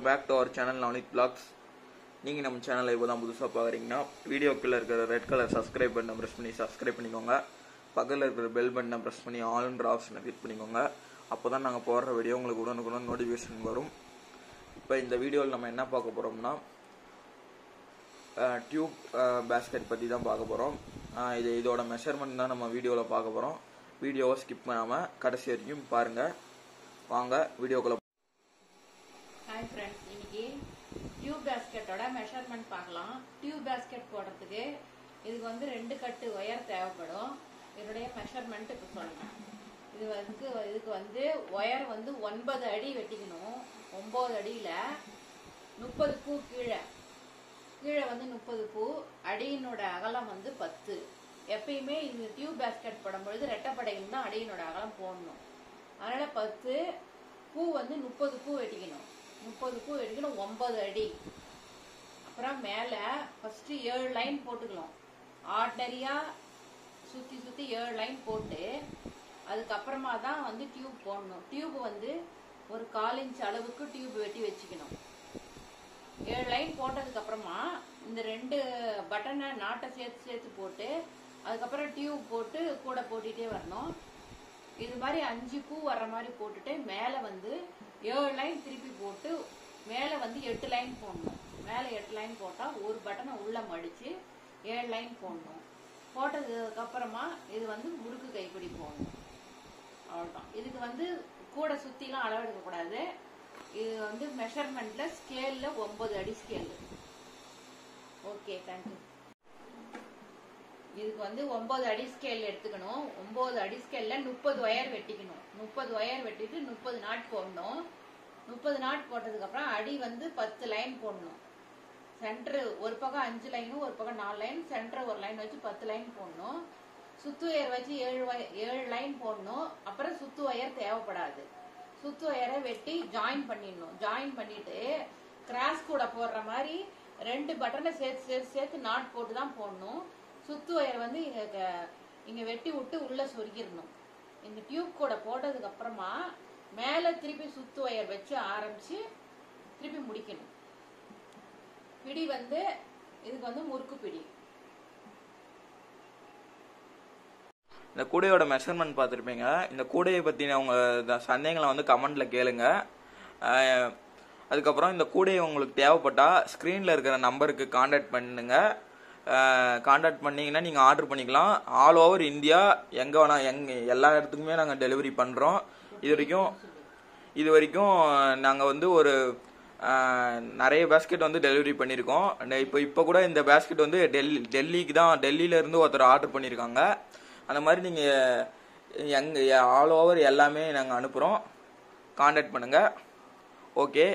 Back to our channel Navaneeth vlogs நீங்கள் நம்ம சேனலை இப்போ தான் புதுசாக பார்க்குறீங்கன்னா வீடியோக்குள்ளே இருக்கிற ரெட் கலர் சப்ஸ்கிரைப் பட்டனை ப்ரெஸ் பண்ணி சப்ஸ்கிரைப் பண்ணிக்கோங்க பக்கத்தில் இருக்கிற பெல் பட்டனை ப்ரெஸ் பண்ணி ஆல்ன்ற ஆப்ஷனை கிளிக் பண்ணிக்கோங்க அப்போ தான் நாங்கள் போடுற வீடியோ உங்களுக்கு உடனுக்குடன் நோட்டிஃபிகேஷன் வரும் இப்போ இந்த வீடியோவில் நம்ம என்ன பார்க்க போகிறோம்னா டியூப் பேஸ்கெட் பற்றி தான் பார்க்க போகிறோம் இது இதோட மெஷர்மெண்ட் தான் நம்ம வீடியோவில் பார்க்க போகிறோம் வீடியோவை ஸ்கிப் பண்ணாமல் கடைசி வரைக்கும் பாருங்கள் வாங்க வீடியோக்குள்ளே ஹாய் ஃப்ரெண்ட்ஸ் இன்னைக்கு டியூப் பேஸ்கெட்டோட மெஷர்மெண்ட் பார்க்கலாம் டியூப் பேஸ்கெட் போடுறதுக்கு இதுக்கு வந்து ரெண்டு கட்டு ஒயர் தேவைப்படும் இதனுடைய மெஷர்மெண்ட் இப்போ சொல்லணும் இது வந்து இதுக்கு வந்து ஒயர் வந்து ஒன்பது அடி வெட்டிக்கணும் ஒம்பது அடியில் முப்பது பூ கீழே கீழே வந்து முப்பது பூ அடியினோட அகலம் வந்து பத்து எப்பயுமே இந்த டியூப் பேஸ்கெட் போடும்பொழுது ரெட்டப்படையில் தான் அடியினோட அகலம் போடணும் அதனால் பத்து பூ வந்து முப்பது பூ வெட்டிக்கணும் முப்பது பூ வெட்டிக்கணும் ஒன்பது அடி அப்புறம் மேலே ஃபஸ்ட்டு ஏழு லைன் போட்டுக்கலாம் ஆர்டினரியாக சுற்றி சுற்றி ஏழு லைன் போட்டு அதுக்கப்புறமா தான் வந்து டியூப் போடணும் டியூப் வந்து ஒரு கால் இன்ச் அளவுக்கு டியூப் வெட்டி வச்சுக்கணும் ஏழு லைன் போட்டதுக்கு அப்புறமா இந்த ரெண்டு பட்டனை நாட்டை சேர்த்து சேர்த்து போட்டு அதுக்கப்புறம் டியூப் போட்டு கூட போட்டுட்டே வரணும் இது மாதிரி அஞ்சு பூ வர்ற மாதிரி போட்டுட்டு மேலே வந்து ஏழு லைன் திருப்பி போட்டு மேலே வந்து எட்டு லைன் போடணும் மேலே எட்டு லைன் போட்டால் ஒரு பட்டனை உள்ளே மடித்து ஏழு லைன் போடணும் போட்டதுக்கு அப்புறமா இது வந்து முறுக்கு கைப்பிடி போடணும் அவ்வளோதான் இதுக்கு வந்து கூட சுற்றிலாம் அளவெடுக்கக்கூடாது இது வந்து மெஷர்மெண்ட்ல ஸ்கேல்ல ஒன்பது அடி ஸ்கேல் ஓகே தேங்க்யூ இதுக்கு வந்து ஒன்பது அடி ஸ்கேல் எடுத்துக்கணும் ஒன்பது அடி ஸ்கேல்ல முப்பது ஒயர் வெட்டிக்கணும் முப்பது ஒயர் வெட்டிட்டு முப்பது நாட் போடணும் முப்பது நாட் போட்டதுக்கு அப்புறம் அடி வந்து பத்து லைன் போடணும் சென்டர் ஒரு பக்கம் அஞ்சு லைனும் ஒரு பக்கம் நாலு லைன் சென்டர் ஒரு லைன் வச்சு பத்து லைன் போடணும் சுத்து ஒயர் வச்சு ஏழு வய- ஏழு லைன் போடணும் அப்புறம் சுத்து ஒயர் தேவைப்படாது சுத்து ஒயரை வெட்டி ஜாயின் பண்ணிடணும் ஜாயின் பண்ணிட்டு கிராஸ் கூட போடுற மாதிரி ரெண்டு பட்டனை சேர்த்து சேர்த்து சேர்த்து நாட் போட்டு தான் போடணும் சுத்து ஒயர் வந்து இங்க க- இங்க வெட்டி விட்டு உள்ள சொருகிடணும் இந்த டியூப் கூட போட்டதுக்கு அப்புறமா மேல திருப்பி சுத்து ஒயர் வச்சு ஆரம்பிச்சு திருப்பி முடிக்கணும் பிடி வந்து இதுக்கு வந்து முறுக்கு பிடி இந்த கூடையோட மெஷர்மெண்ட் பார்த்துருப்பீங்க இந்த கூடையை பற்றின உங்கள் சந்தேகங்களை வந்து கமெண்ட்டில் கேளுங்க அஹ், அதுக்கப்புறம் இந்த கூடையை உங்களுக்கு தேவைப்பட்டால் ஸ்க்ரீனில் இருக்கிற நம்பருக்கு காண்டாக்ட் பண்ணுங்க காண்டாக்ட் பண்ணீங்கன்னா நீங்கள் ஆர்டர் பண்ணிக்கலாம் ஆல் ஓவர் இந்தியா எங்கே வேணா எங்க எல்லா இடத்துக்குமே நாங்கள் டெலிவரி பண்ணுறோம் இது வரைக்கும் இது வரைக்கும் நாங்கள் வந்து ஒரு அஹ், நிறைய பேஸ்கெட் வந்து டெலிவரி பண்ணியிருக்கோம் இந்த இப்போ இப்போ கூட இந்த பேஸ்கெட் வந்து டெல்லி டெல்லிக்கு தான் டெல்லியில இருந்து ஒருத்தர் ஆர்டர் பண்ணியிருக்காங்க அந்த மாதிரி நீங்கள் எங்க ஆல் ஓவர் எல்லாமே நாங்கள் அனுப்புகிறோம் காண்டாக்ட் பண்ணுங்கள் ஓகே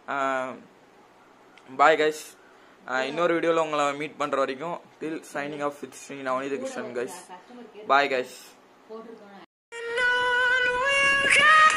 பாய் கைஸ் இன்னொரு வீடியோவில் உங்களை மீட் பண்ணுற வரைக்கும் till signing off with Shri Navaneetha Krishnan guys customer bye guys போட்டிருக்கோம் None will come.